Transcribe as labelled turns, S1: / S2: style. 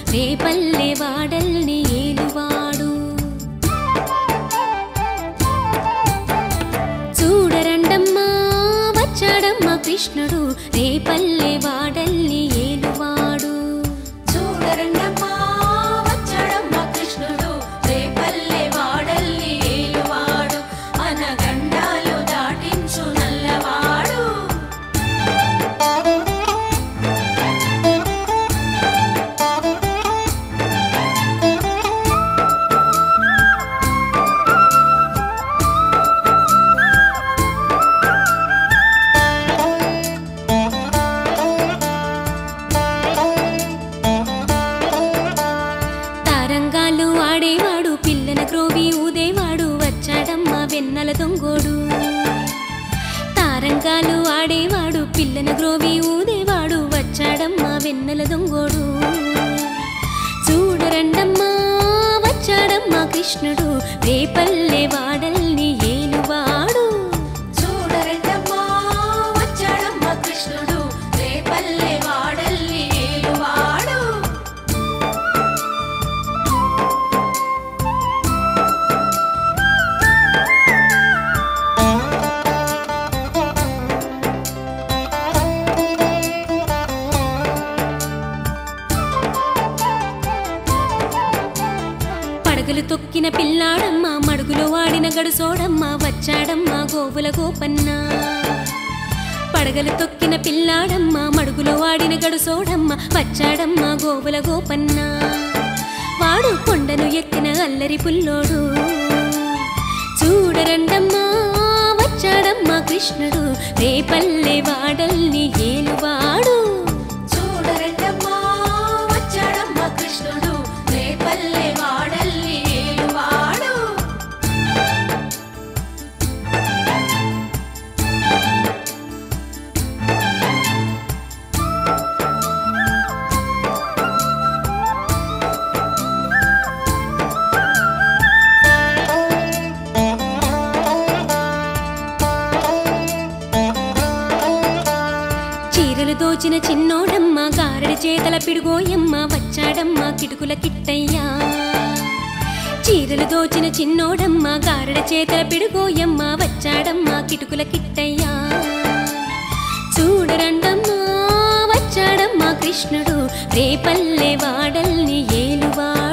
S1: రేపల్లె వాడల్ని ఏలువాడు చూడరండమ్మా వచ్చాడమ్మా కృష్ణుడు రేపల్లె వాడల్ని ఏలువాడు
S2: చూడరండమ్మా వచ్చాడమ్మా కృష్ణుడు రేపల్లె వాడల్లి ఏలువాడు అనగండాలు దాటించు నల్లవాడు
S1: తారంగాలు ఆడేవాడు పిల్లన క్రోవి ఊదేవాడు వచ్చాడమ్మా వెన్నెల దొంగోడు తారంగాలు ఆడేవాడు పిల్లన గ్రోవి ఊదేవాడు వచ్చాడమ్మా వెన్నెల దొంగోడు చూడరండమ్మా వచ్చాడమ్మా కృష్ణుడు రేపల్లె వాడల్ని ఏలువాడు
S2: చూడరండమ్మా వచ్చాడమ్మా కృష్ణుడు రేపల్లె వాడల్లి ఏలువాడు
S1: పడగలు తొక్కిన పిల్లాడమ్మ మడుగులో వాడిన గడుసోడమ్మ వచ్చాడమ్మ గోవుల గోపన్న పడగలు తొక్కిన పిల్లాడమ్మ మడుగులో వాడిన గడుసోడమ్మ వచ్చాడమ్మ గోవుల గోపన్న వాడు కొండను ఎక్కిన అల్లరి పుల్లోడు చూడరండమ్మా వచ్చాడమ్మా కృష్ణుడు రేపల్లె వాడల్ని ఏలువాడు
S2: చూడరండమ్మా వచ్చాడమ్మా కృష్ణుడు రేపల్లె వాడల్లి ఏలువాడు
S1: చీరలు దోచిన చిన్నోడమ్మ గారడి చేతల పిడుగోయమ్మ వచ్చాడమ్మ కిటుకుల కిట్టయ్యా చీరలు దోచిన చిన్నోడమ్మ గారడ చేతల పిడుగోయమ్మ వచ్చాడమ్మ కిటుకుల కిట్టయ్యా చూడరండమ్మా వచ్చాడమ్మ కృష్ణుడు రేపల్లె వాడల్ని ఏలువాడు